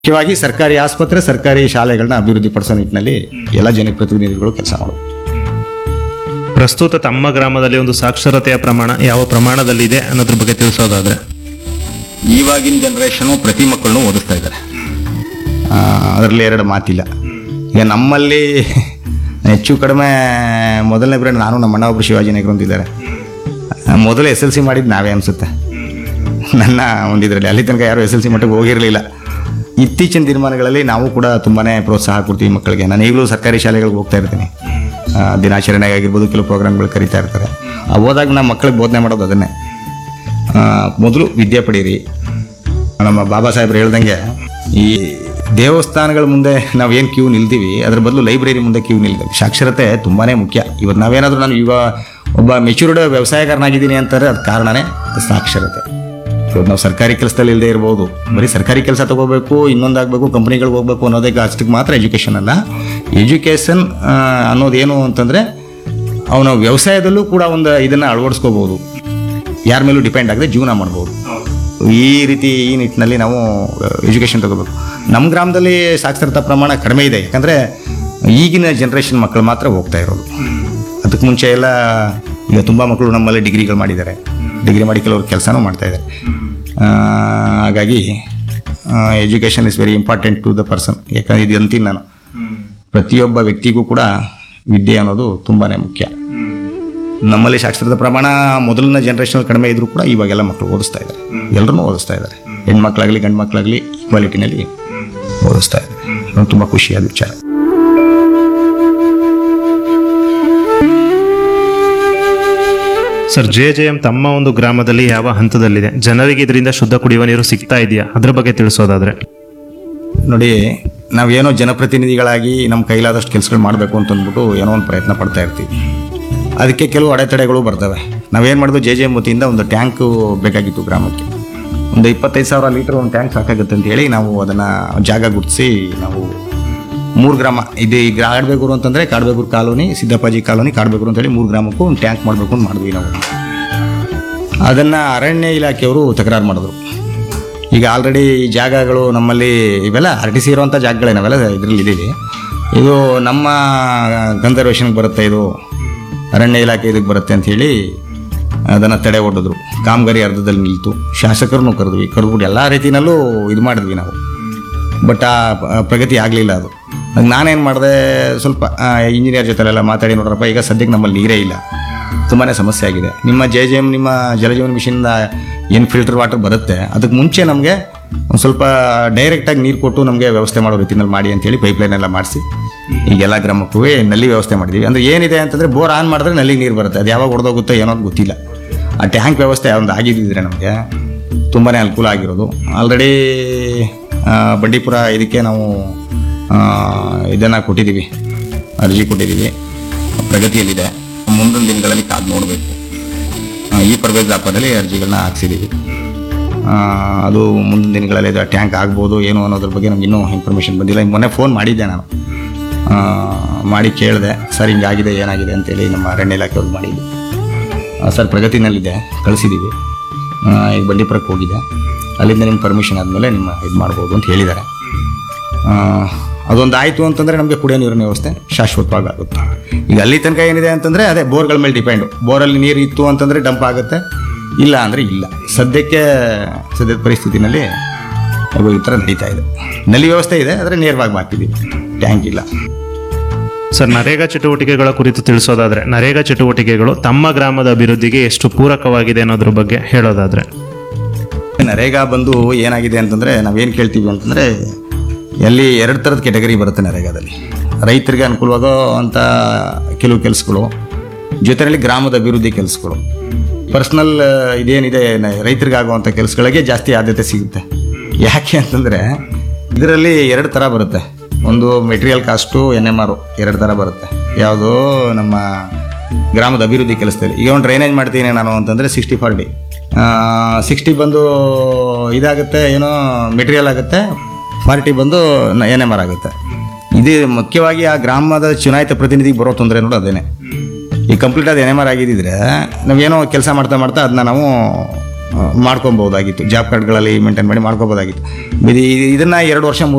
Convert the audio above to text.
ಮುಖ್ಯವಾಗಿ ಸರ್ಕಾರಿ ಆಸ್ಪತ್ರೆ ಸರ್ಕಾರಿ ಶಾಲೆಗಳನ್ನ ಅಭಿವೃದ್ಧಿಪಡಿಸೋ ನಿಟ್ಟಿನಲ್ಲಿ ಎಲ್ಲ ಜನಪ್ರತಿನಿಧಿಗಳು ಕೆಲಸ ಮಾಡೋದು ಪ್ರಸ್ತುತ ತಮ್ಮ ಗ್ರಾಮದಲ್ಲಿ ಒಂದು ಸಾಕ್ಷರತೆಯ ಪ್ರಮಾಣ ಯಾವ ಪ್ರಮಾಣದಲ್ಲಿದೆ ಅನ್ನೋದ್ರ ಬಗ್ಗೆ ತಿಳಿಸೋದಾದ್ರೆ ಇವಾಗಿನ ಜನರೇಷನು ಪ್ರತಿ ಮಕ್ಕಳನ್ನು ಓದಿಸ್ತಾ ಇದ್ದಾರೆ ಅದರಲ್ಲಿ ಎರಡು ಮಾತಿಲ್ಲ ಈಗ ನಮ್ಮಲ್ಲಿ ಹೆಚ್ಚು ಕಡಿಮೆ ಮೊದಲನೇ ಬ್ರೇಡ್ ನಾನು ನಮ್ಮ ಅಣ್ಣ ಒಬ್ಬರು ಶಿವಾಜಿ ನಾಯಕರು ಅಂತಿದ್ದಾರೆ ಆ, ಮೊದಲು ಎಸ್ ಎಲ್ ಸಿ ಮಾಡಿದ್ದು ನಾವೇ ಅನಿಸುತ್ತೆ ನನ್ನ ಒಂದಿದ್ರಲ್ಲಿ ಅಲ್ಲಿ ತನಕ ಯಾರು ಎಸ್ ಎಲ್ ಸಿ ಮಟ್ಟಿಗೆ ಹೋಗಿರಲಿಲ್ಲ ಇತ್ತೀಚಿನ ದಿನಮಾನಗಳಲ್ಲಿ ನಾವು ಕೂಡ ತುಂಬಾ ಪ್ರೋತ್ಸಾಹ ಕೊಡ್ತೀವಿ ಮಕ್ಕಳಿಗೆ ನಾನು ಈಗಲೂ ಸರ್ಕಾರಿ ಶಾಲೆಗಳಿಗೆ ಹೋಗ್ತಾ ಇರ್ತೀನಿ ಆ, ದಿನಾಚರಣೆಗೆ ಆಗಿರ್ಬೋದು ಕೆಲವು ಪ್ರೋಗ್ರಾಮ್ಗಳು ಕರೀತಾ ಇರ್ತಾರೆ ಆ ಹೋದಾಗ ನಮ್ಮ ಮಕ್ಕಳಿಗೆ ಬೋಧನೆ ಮಾಡೋದು ಅದನ್ನೇ ಆ, ಮೊದಲು ವಿದ್ಯೆ ಪಡೀರಿ ನಮ್ಮ ಬಾಬಾ ಸಾಹೇಬ್ರು ಹೇಳ್ದಂಗೆ ಈ ದೇವಸ್ಥಾನಗಳ ಮುಂದೆ ನಾವು ಏನು ಕ್ಯೂ ನಿಲ್ತೀವಿ ಅದ್ರ ಬದಲು ಲೈಬ್ರರಿ ಮುಂದೆ ಕ್ಯೂ ನಿಲ್ತೀವಿ ಸಾಕ್ಷರತೆ ತುಂಬಾ ಮುಖ್ಯ ಇವತ್ತು ನಾವೇನಾದರೂ ನಾನು ಈಗ ಒಬ್ಬ ಮೆಚೂರ್ಡ್ ವ್ಯವಸಾಯಗಾರನಾಗಿದ್ದೀನಿ ಅಂತಾರೆ ಅದು ಕಾರಣನೇ ಸಾಕ್ಷರತೆ ಇವತ್ತು ನಾವು ಸರ್ಕಾರಿ ಕೆಲಸದಲ್ಲಿ ಇಲ್ಲದೆ ಇರ್ಬೋದು ಬರೀ ಸರ್ಕಾರಿ ಕೆಲಸ ತಗೋಬೇಕು ಇನ್ನೊಂದಾಗಬೇಕು ಕಂಪ್ನಿಗಳಿಗೆ ಹೋಗ್ಬೇಕು ಅನ್ನೋದಕ್ಕೆ ಅಷ್ಟಕ್ಕೆ ಮಾತ್ರ ಎಜುಕೇಷನ್ ಅಲ್ಲ ಎಜುಕೇಷನ್ ಅನ್ನೋದೇನು ಅಂತಂದರೆ ಅವನ ವ್ಯವಸಾಯದಲ್ಲೂ ಕೂಡ ಒಂದು ಇದನ್ನು ಅಳವಡಿಸ್ಕೋಬೋದು ಯಾರ ಮೇಲೂ ಡಿಪೆಂಡ್ ಆಗದೆ ಜೀವನ ಮಾಡ್ಬೋದು ಈ ರೀತಿ ಈ ನಿಟ್ಟಿನಲ್ಲಿ ನಾವು ಎಜುಕೇಷನ್ ತಗೋಬೇಕು ನಮ್ಮ ಗ್ರಾಮದಲ್ಲಿ ಸಾಕ್ಷರತಾ ಪ್ರಮಾಣ ಕಡಿಮೆ ಇದೆ ಯಾಕಂದರೆ ಈಗಿನ ಜನ್ರೇಷನ್ ಮಕ್ಕಳು ಮಾತ್ರ ಹೋಗ್ತಾ ಇರೋದು ಅದಕ್ಕೆ ಮುಂಚೆ ಎಲ್ಲ ಈಗ ತುಂಬ ಮಕ್ಕಳು ನಮ್ಮಲ್ಲಿ ಡಿಗ್ರಿಗಳು ಮಾಡಿದ್ದಾರೆ ಡಿಗ್ರಿ ಮಾಡಿ ಕೆಲವರು ಕೆಲಸನೂ ಮಾಡ್ತಾ ಇದ್ದಾರೆ ಆ, ಹಾಗಾಗಿ education is very important to the person ಯಾಕಂದ್ರೆ ಇದು ಅಂತೀನಿ ನಾನು ಪ್ರತಿಯೊಬ್ಬ ವ್ಯಕ್ತಿಗೂ ಕೂಡ ವಿದ್ಯೆ ಅನ್ನೋದು ತುಂಬಾ ಮುಖ್ಯ ನಮ್ಮಲ್ಲಿ ಸಾಕ್ಷರತಾ ಪ್ರಮಾಣ ಮೊದಲಿನ ಜನರೇಷನ್ ಕಡಿಮೆ ಇದ್ರೂ ಕೂಡ ಇವಾಗೆಲ್ಲ ಮಕ್ಕಳು ಓದಿಸ್ತಾ ಇದ್ದಾರೆ ಎಲ್ಲರನ್ನೂ ಓದಿಸ್ತಾ ಇದ್ದಾರೆ ಹೆಣ್ಮಕ್ಳಾಗಲಿ ಗಂಡು ಮಕ್ಕಳಾಗಲಿ ಈಕ್ವಾಲಿಟಿನಲ್ಲಿ ಓದಿಸ್ತಾ ಇದ್ದಾರೆ ಅದು ತುಂಬ ಖುಷಿಯಾದ ವಿಚಾರ ಸರ್ ಜೆ ಜೆ ಎಂ ತಮ್ಮ ಒಂದು ಗ್ರಾಮದಲ್ಲಿ ಯಾವ ಹಂತದಲ್ಲಿದೆ ಜನರಿಗೆ ಇದರಿಂದ ಶುದ್ಧ ಕುಡಿಯುವ ನೀರು ಸಿಗ್ತಾ ಇದೆಯಾ ಅದ್ರ ಬಗ್ಗೆ ತಿಳಿಸೋದಾದ್ರೆ ನೋಡಿ ನಾವೇನೋ ಜನಪ್ರತಿನಿಧಿಗಳಾಗಿ ನಮ್ಮ ಕೈಲಾದಷ್ಟು ಕೆಲಸಗಳು ಮಾಡಬೇಕು ಅಂತ ಅಂದ್ಬಿಟ್ಟು ಏನೋ ಒಂದು ಪ್ರಯತ್ನ ಪಡ್ತಾ ಇರ್ತೀವಿ ಅದಕ್ಕೆ ಕೆಲವು ಅಡೆತಡೆಗಳು ಬರ್ತವೆ ನಾವೇನು ಮಾಡಿದ್ವು ಜೆ ಜೆ ಎಂ ವತಿಯಿಂದ ಒಂದು ಟ್ಯಾಂಕು ಬೇಕಾಗಿತ್ತು ಗ್ರಾಮಕ್ಕೆ ಒಂದು ಇಪ್ಪತ್ತೈದು ಸಾವಿರ ಲೀಟರ್ ಒಂದು ಟ್ಯಾಂಕ್ ಸಾಕಾಗುತ್ತೆ ಅಂತ ಹೇಳಿ ನಾವು ಅದನ್ನು ಜಾಗ ಗುರುತಿಸಿ ನಾವು ಮೂರು ಗ್ರಾಮ ಇದು ಈಗ ಕಾಡ್ಬೇಗೂರು ಅಂತಂದರೆ ಕಾಡ್ಬೇಗೂರು ಕಾಲೋನಿ ಸಿದ್ದಪ್ಪಾಜಿ ಕಾಲೋನಿ ಕಾಡ್ಬೇಗೂರು ಅಂತೇಳಿ ಮೂರು ಗ್ರಾಮಕ್ಕೂ ಒಂದು ಟ್ಯಾಂಕ್ ಮಾಡಬೇಕು ಅಂತ ಮಾಡಿದ್ವಿ ನಾವು ಅದನ್ನು ಅರಣ್ಯ ಇಲಾಖೆಯವರು ತಕರಾರು ಮಾಡಿದ್ರು ಈಗ ಆಲ್ರೆಡಿ ಈ ಜಾಗಗಳು ನಮ್ಮಲ್ಲಿ ಇವೆಲ್ಲ ಆರ್ ಟಿ ಸಿ ಇರುವಂಥ ಜಾಗಗಳೇ ನಾವೆಲ್ಲ ಇದರಲ್ಲಿ ಇದ್ದೀವಿ ಇದು ನಮ್ಮ ಕನ್ಸರ್ವೇಷನ್ಗೆ ಬರುತ್ತೆ ಇದು ಅರಣ್ಯ ಇಲಾಖೆ ಇದಕ್ಕೆ ಬರುತ್ತೆ ಅಂತ ಹೇಳಿ ಅದನ್ನು ತಡೆ ಹೊಡೆದ್ರು ಕಾಮಗಾರಿ ಅರ್ಧದಲ್ಲಿ ನಿಲ್ತು ಶಾಸಕರನ್ನು ಕರೆದ್ವಿ ಕರೆದ್ಬಿಟ್ಟು ಎಲ್ಲ ರೀತಿಯಲ್ಲೂ ಇದು ಮಾಡಿದ್ವಿ ನಾವು ಬಟ್ ಆ ಪ- ಪ್ರಗತಿ ಆಗಲಿಲ್ಲ ಅದು ಆಗ ನಾನೇನು ಮಾಡಿದೆ ಸ್ವಲ್ಪ ಇಂಜಿನಿಯರ್ ಜೊತೆಲೆಲ್ಲ ಮಾತಾಡಿ ನೋಡ್ರಪ್ಪ ಈಗ ಸದ್ಯಕ್ಕೆ ನಮ್ಮಲ್ಲಿ ನೀರೇ ಇಲ್ಲ ತುಂಬಾ ಸಮಸ್ಯೆ ಆಗಿದೆ ನಿಮ್ಮ ಜೆ ಜೆ ಎಮ್ ನಿಮ್ಮ ಜಲಜೀವನ ಮಿಷನಿಂದ ಏನು ಫಿಲ್ಟರ್ ವಾಟರ್ ಬರುತ್ತೆ ಅದಕ್ಕೆ ಮುಂಚೆ ನಮಗೆ ಒಂದು ಸ್ವಲ್ಪ ಡೈರೆಕ್ಟಾಗಿ ನೀರು ಕೊಟ್ಟು ನಮಗೆ ವ್ಯವಸ್ಥೆ ಮಾಡೋ ರೀತಿನಲ್ಲಿ ಮಾಡಿ ಅಂತೇಳಿ ಪೈಪ್ಲೈನ್ ಎಲ್ಲ ಮಾಡಿಸಿ ಈಗೆಲ್ಲ ಗ್ರಾಮಕ್ಕೂ ನಲ್ಲಿ ವ್ಯವಸ್ಥೆ ಮಾಡಿದ್ದೀವಿ ಅಂದರೆ ಏನಿದೆ ಅಂತಂದರೆ ಬೋರ್ ಆನ್ ಮಾಡಿದ್ರೆ ನಲ್ಲಿಗೆ ನೀರು ಬರುತ್ತೆ ಅದು ಯಾವಾಗ ಹೊಡೆದೋಗುತ್ತೋ ಏನೋ ಅಂತ ಗೊತ್ತಿಲ್ಲ ಆ ಟ್ಯಾಂಕ್ ವ್ಯವಸ್ಥೆ ಒಂದು ಆಗಿದ್ದಿದ್ರೆ ನಮಗೆ ತುಂಬಾ ಅನುಕೂಲ ಆಗಿರೋದು ಆಲ್ರೆಡಿ ಬಂಡೀಪುರ ಇದಕ್ಕೆ ನಾವು ಇದನ್ನು ಕೊಟ್ಟಿದ್ದೀವಿ ಅರ್ಜಿ ಕೊಟ್ಟಿದ್ದೀವಿ ಪ್ರಗತಿಯಲ್ಲಿದೆ ಮುಂದಿನ ದಿನಗಳಲ್ಲಿ ಕಾದು ನೋಡಬೇಕು ಈ ಪ್ರವೇಶ ವ್ಯಾಪಾರದಲ್ಲಿ ಅರ್ಜಿಗಳನ್ನ ಹಾಕ್ಸಿದ್ದೀವಿ ಆ, ಅದು ಮುಂದಿನ ದಿನಗಳಲ್ಲಿ ಅದು ಟ್ಯಾಂಕ್ ಆಗ್ಬೋದು ಏನು ಅನ್ನೋದ್ರ ಬಗ್ಗೆ ನಮ್ಗೆ ಇನ್ನೂ ಇನ್ಫಾರ್ಮೇಷನ್ ಬಂದಿಲ್ಲ ಮೊನ್ನೆ ಫೋನ್ ಮಾಡಿದ್ದೆ ನಾನು ಆ, ಮಾಡಿ ಕೇಳಿದೆ ಸರ್ ಹಿಂಗಾಗಿದೆ ಏನಾಗಿದೆ ಅಂತೇಳಿ ನಮ್ಮ ಅರಣ್ಯ ಇಲಾಖೆಯವ್ರು ಮಾಡಿದ್ವಿ ಆ, ಸರ್ ಪ್ರಗತಿನಲ್ಲಿದೆ ಕಳಿಸಿದ್ದೀವಿ ಆ, ಈಗ ಬಂಡೀಪುರಕ್ಕೆ ಹೋಗಿದೆ ಅಲ್ಲಿಂದ ನಿಮ್ಮ ಪರ್ಮಿಷನ್ ಆದಮೇಲೆ ನಿಮ್ಮ ಇದು ಮಾಡ್ಬೋದು ಅಂತ ಹೇಳಿದ್ದಾರೆ ಆ, ಅದೊಂದು ಆಯಿತು ಅಂತಂದರೆ ನಮಗೆ ಕುಡಿಯೋ ನೀರಿನ ವ್ಯವಸ್ಥೆ ಶಾಶ್ವತವಾಗಿ ಆಗುತ್ತೆ ಈಗ ಅಲ್ಲಿ ತನಕ ಏನಿದೆ ಅಂತಂದರೆ ಅದೇ ಬೋರ್ಗಳ ಮೇಲೆ ಡಿಪೆಂಡು ಬೋರಲ್ಲಿ ನೀರು ಇತ್ತು ಅಂತಂದರೆ ಡಂಪ್ ಆಗುತ್ತೆ ಇಲ್ಲ ಅಂದರೆ ಇಲ್ಲ ಸದ್ಯಕ್ಕೆ ಸದ್ಯದ ಪರಿಸ್ಥಿತಿನಲ್ಲಿ ಅದು ಈ ಥರ ನಡೀತಾ ಇದೆ ನಲ್ಲಿ ವ್ಯವಸ್ಥೆ ಇದೆ ಆದರೆ ನೇರವಾಗಿ ಮಾಡ್ತಿದ್ದೀವಿ ಟ್ಯಾಂಕ್ ಇಲ್ಲ ಸರ್ ನರೇಗಾ ಚಟುವಟಿಕೆಗಳ ಕುರಿತು ತಿಳಿಸೋದಾದ್ರೆ ನರೇಗಾ ಚಟುವಟಿಕೆಗಳು ತಮ್ಮ ಗ್ರಾಮದ ಅಭಿವೃದ್ಧಿಗೆ ಎಷ್ಟು ಪೂರಕವಾಗಿದೆ ಅನ್ನೋದ್ರ ಬಗ್ಗೆ ಹೇಳೋದಾದ್ರೆ ನರೇಗಾ ಬಂದು ಏನಾಗಿದೆ ಅಂತಂದರೆ ನಾವೇನು ಕೇಳ್ತೀವಿ ಅಂತಂದರೆ ಎಲ್ಲಿ ಎರಡು ಥರದ ಕೆಟಗರಿ ಬರುತ್ತೆ ನರೇಗಾದಲ್ಲಿ ರೈತರಿಗೆ ಅನುಕೂಲವಾಗೋ ಅಂಥ ಕೆಲವು ಕೆಲಸಗಳು ಜೊತೆಯಲ್ಲಿ ಗ್ರಾಮದ ಅಭಿವೃದ್ಧಿ ಕೆಲಸಗಳು ಪರ್ಸ್ನಲ್ ಇದೇನಿದೆ ನ- ರೈತರಿಗೆ ಆಗುವಂಥ ಕೆಲಸಗಳಿಗೆ ಜಾಸ್ತಿ ಆದ್ಯತೆ ಸಿಗುತ್ತೆ ಯಾಕೆ ಅಂತಂದರೆ ಇದರಲ್ಲಿ ಎರಡು ಥರ ಬರುತ್ತೆ ಒಂದು ಮೆಟೀರಿಯಲ್ ಕಾಸ್ಟು ಎನ್ ಎಮ್ ಆರು ಎರಡು ಥರ ಬರುತ್ತೆ ಯಾವುದು ನಮ್ಮ ಗ್ರಾಮದ ಅಭಿವೃದ್ಧಿ ಕೆಲಸದಲ್ಲಿ ಈಗ ಒಂದು ಡ್ರೈನೇಜ್ ಮಾಡ್ತೀನಿ ನಾನು ಅಂತಂದರೆ ಸಿಕ್ಸ್ಟಿ ಫಾರ್ಟಿ ಸಿಕ್ಸ್ಟಿ ಬಂದು ಇದಾಗುತ್ತೆ ಏನೋ ಮೆಟೀರಿಯಲ್ ಆಗುತ್ತೆ ಫಾರ್ಟಿ ಬಂದು ಎನ್ ಎಮ್ ಆರ್ ಆಗುತ್ತೆ ಇದು ಮುಖ್ಯವಾಗಿ ಆ ಗ್ರಾಮದ ಚುನಾಯಿತ ಪ್ರತಿನಿಧಿಗೆ ಬರೋ ತೊಂದರೆ ನೋಡು ಅದೇನೆ ಈ ಕಂಪ್ಲೀಟ್ ಅದು ಎನ್ ಎಮ್ ಆರ್ ಆಗಿದ್ದಿದ್ರೆ ನಾವೇನೋ ಕೆಲಸ ಮಾಡ್ತಾ ಮಾಡ್ತಾ ಅದನ್ನ ನಾವು ಮಾಡ್ಕೊಬೋದಾಗಿತ್ತು ಜಾಬ್ ಕಾರ್ಡ್ಗಳಲ್ಲಿ ಮೇಂಟೈನ್ ಮಾಡಿ ಮಾಡ್ಕೋಬೋದಾಗಿತ್ತು ಇದು ಇದನ್ನ ಎರಡು ವರ್ಷ ಮೂರು